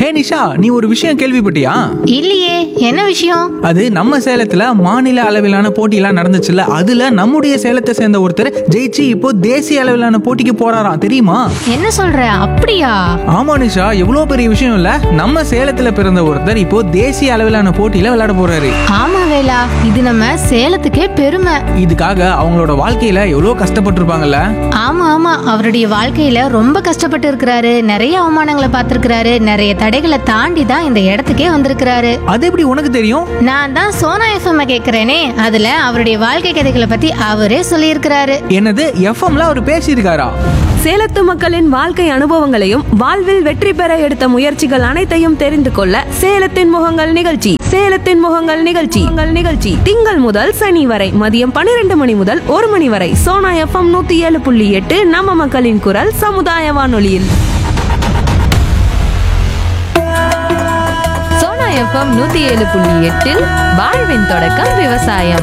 நிஷா நீ ஒரு விஷயம் கேள்விப்பட்டியா இல்லையே என்ன விஷயம் அது நம்ம சேலத்துல மாநில அளவிலான போட்டியெல்லாம் நடந்துச்சுல்ல அதுல நம்முடைய சேலத்தை சேர்ந்த ஒருத்தர் ஜெயிச்சு இப்போ தேசிய அளவிலான போட்டிக்கு போறாராம் தெரியுமா என்ன சொல்ற அப்படியா ஆமா நிஷா எவ்வளவு பெரிய விஷயம் இல்ல நம்ம சேலத்துல பிறந்த ஒருத்தர் இப்போ தேசிய அளவிலான போட்டியில விளையாட போறாரு ஆமா வேலா இது நம்ம சேலத்துக்கே பெருமை இதுக்காக அவங்களோட வாழ்க்கையில எவ்வளவு கஷ்டப்பட்டிருப்பாங்கல்ல ஆமா ஆமா அவருடைய வாழ்க்கையில ரொம்ப கஷ்டப்பட்டு இருக்கிறாரு நிறைய அவமானங்களை பார்த்திருக்கிறாரு நிறைய தடைகளை தாண்டி தான் இந்த இடத்துக்கே வந்திருக்கிறாரு அது எப்படி உனக்கு தெரியும் நான் தான் சோனா எஃப்எம் கேக்குறேனே அதுல அவருடைய வாழ்க்கை கதைகளை பத்தி அவரே சொல்லியிருக்கிறாரு என்னது எஃப்எம்ல அவர் பேசியிருக்காரா சேலத்து மக்களின் வாழ்க்கை அனுபவங்களையும் வாழ்வில் வெற்றி பெற எடுத்த முயற்சிகள் அனைத்தையும் தெரிந்து கொள்ள சேலத்தின் முகங்கள் நிகழ்ச்சி சேலத்தின் முகங்கள் நிகழ்ச்சி உங்கள் நிகழ்ச்சி திங்கள் முதல் சனி வரை மதியம் பன்னிரண்டு மணி முதல் ஒரு மணி வரை சோனா எஃப்எம் நூத்தி ஏழு புள்ளி எட்டு நம்ம மக்களின் குரல் சமுதாய வானொலியில் சோனா எஃப்எம் நூத்தி ஏழு புள்ளி எட்டில் வாழ்வின் தொடக்கம் விவசாயம்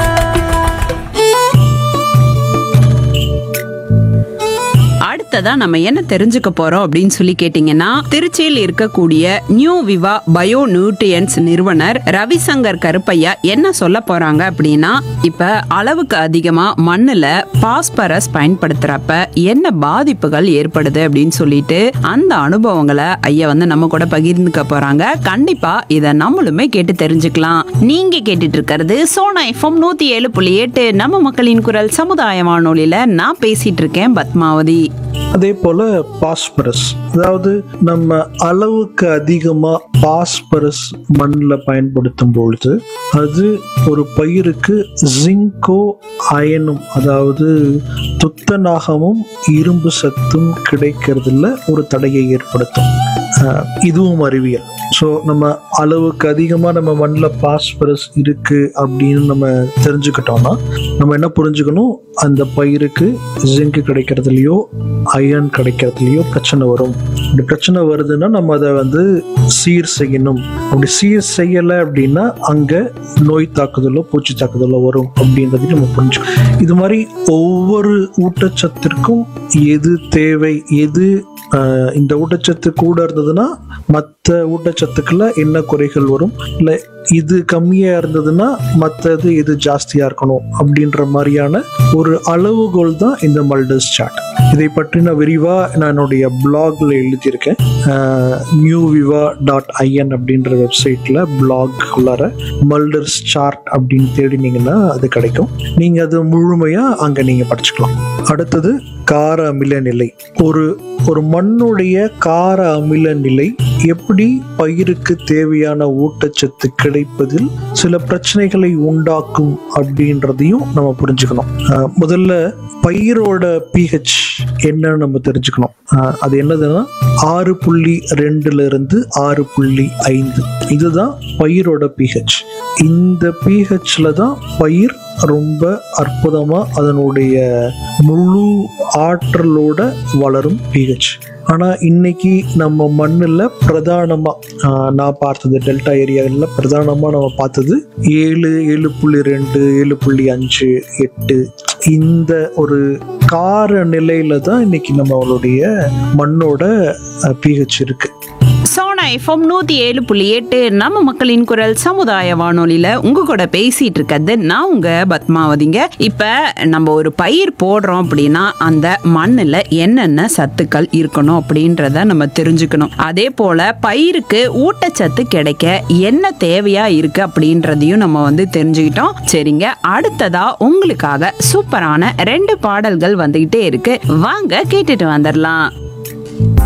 அடுத்ததா நம்ம என்ன தெரிஞ்சுக்க போறோம் அப்படின்னு சொல்லி கேட்டீங்கன்னா திருச்சியில் இருக்கக்கூடிய நியூ விவா பயோ நியூட்ரியன்ஸ் நிறுவனர் ரவிசங்கர் கருப்பையா என்ன சொல்ல போறாங்க அப்படின்னா இப்ப அளவுக்கு அதிகமா மண்ணுல பாஸ்பரஸ் பயன்படுத்துறப்ப என்ன பாதிப்புகள் ஏற்படுது அப்படின்னு சொல்லிட்டு அந்த அனுபவங்களை ஐயா வந்து நம்ம கூட பகிர்ந்துக்க போறாங்க கண்டிப்பா இதை நம்மளுமே கேட்டு தெரிஞ்சுக்கலாம் நீங்க கேட்டுட்டு இருக்கிறது சோனா எஃப்எம் நூத்தி ஏழு புள்ளி எட்டு நம்ம மக்களின் குரல் சமுதாய வானொலியில நான் பேசிட்டு இருக்கேன் பத்மாவதி அதே போல பாஸ்பரஸ் அதாவது நம்ம அளவுக்கு அதிகமா பாஸ்பரஸ் மண்ணில் பயன்படுத்தும் பொழுது அது ஒரு பயிருக்கு ஜிங்கோ அயனும் அதாவது துத்தநாகமும் இரும்பு சத்தும் கிடைக்கிறதுல ஒரு தடையை ஏற்படுத்தும் அஹ் இதுவும் அறிவியல் ஸோ நம்ம அளவுக்கு அதிகமாக நம்ம மண்ணில் பாஸ்பரஸ் இருக்கு அப்படின்னு நம்ம தெரிஞ்சுக்கிட்டோம்னா நம்ம என்ன புரிஞ்சுக்கணும் அந்த பயிருக்கு ஜிங்க் கிடைக்கிறதுலையோ அயன் கிடைக்கிறதுலையோ பிரச்சனை வரும் அப்படி பிரச்சனை வருதுன்னா நம்ம அதை வந்து சீர் செய்யணும் அப்படி சீர் செய்யலை அப்படின்னா அங்கே நோய் தாக்குதலோ பூச்சி தாக்குதலோ வரும் அப்படின்றதையும் நம்ம புரிஞ்சுக்கணும் இது மாதிரி ஒவ்வொரு ஊட்டச்சத்திற்கும் எது தேவை எது ஆஹ், இந்த ஊட்டச்சத்து கூட இருந்ததுன்னா மற்ற ஊட்டச்சத்துக்களை என்ன குறைகள் வரும் இல்லை இது கம்மியா இருந்ததுன்னா மற்றது எது ஜாஸ்தியா இருக்கணும் அப்படின்ற மாதிரியான ஒரு அளவுகோல் தான் இந்த மல்டர்ஸ் சார்ட் இதை பற்றி நான் விரிவா நான் என்னுடைய பிளாக்ல எழுதியிருக்கேன் நியூ விவா டாட் ஐஎன் அப்படின்ற வெப்சைட்ல பிளாக் உள்ளார மல்டர்ஸ் சார்ட் அப்படின்னு தேடினீங்கன்னா அது கிடைக்கும் நீங்க அது முழுமையா அங்க நீங்க படிச்சுக்கலாம் அடுத்தது கார அமில நிலை ஒரு ஒரு மண்ணுடைய கார அமில நிலை எப்படி பயிருக்கு தேவையான ஊட்டச்சத்து கிடைப்பதில் சில பிரச்சனைகளை உண்டாக்கும் அப்படின்றதையும் நம்ம புரிஞ்சுக்கணும் அஹ் முதல்ல பயிரோட பிஹெச் என்னன்னு நம்ம தெரிஞ்சுக்கணும் அஹ் அது என்னதுன்னா ஆறு புள்ளி ரெண்டுல இருந்து ஆறு புள்ளி ஐந்து இதுதான் பயிரோட பிஹெச் இந்த பிஹெச்ல தான் பயிர் ரொம்ப அற்புதமா அதனுடைய முழு ஆற்றலோட வளரும் பிஹெச் ஆனா இன்னைக்கு நம்ம மண்ணில் பிரதானமா ஆஹ், நான் பார்த்தது டெல்டா ஏரியாவில் பிரதானமா நம்ம பார்த்தது ஏழு ஏழு புள்ளி ரெண்டு ஏழு புள்ளி அஞ்சு எட்டு இந்த ஒரு கார நிலையில தான் இன்னைக்கு நம்மளுடைய மண்ணோட பிஹெச் இருக்கு சோனா எஃப்எம் நூத்தி ஏழு புள்ளி எட்டு நம்ம மக்களின் குரல் சமுதாய வானொலியில உங்க கூட பேசிட்டு இருக்கிறது நான் உங்க பத்மாவதிங்க இப்ப நம்ம ஒரு பயிர் போடுறோம் அப்படின்னா அந்த மண்ணுல என்னென்ன சத்துக்கள் இருக்கணும் அப்படின்றத நம்ம தெரிஞ்சுக்கணும் அதே போல பயிருக்கு ஊட்டச்சத்து கிடைக்க என்ன தேவையா இருக்கு அப்படின்றதையும் நம்ம வந்து தெரிஞ்சுக்கிட்டோம் சரிங்க அடுத்ததா உங்களுக்காக சூப்பரான ரெண்டு பாடல்கள் வந்துகிட்டே இருக்கு வாங்க கேட்டுட்டு வந்துடலாம்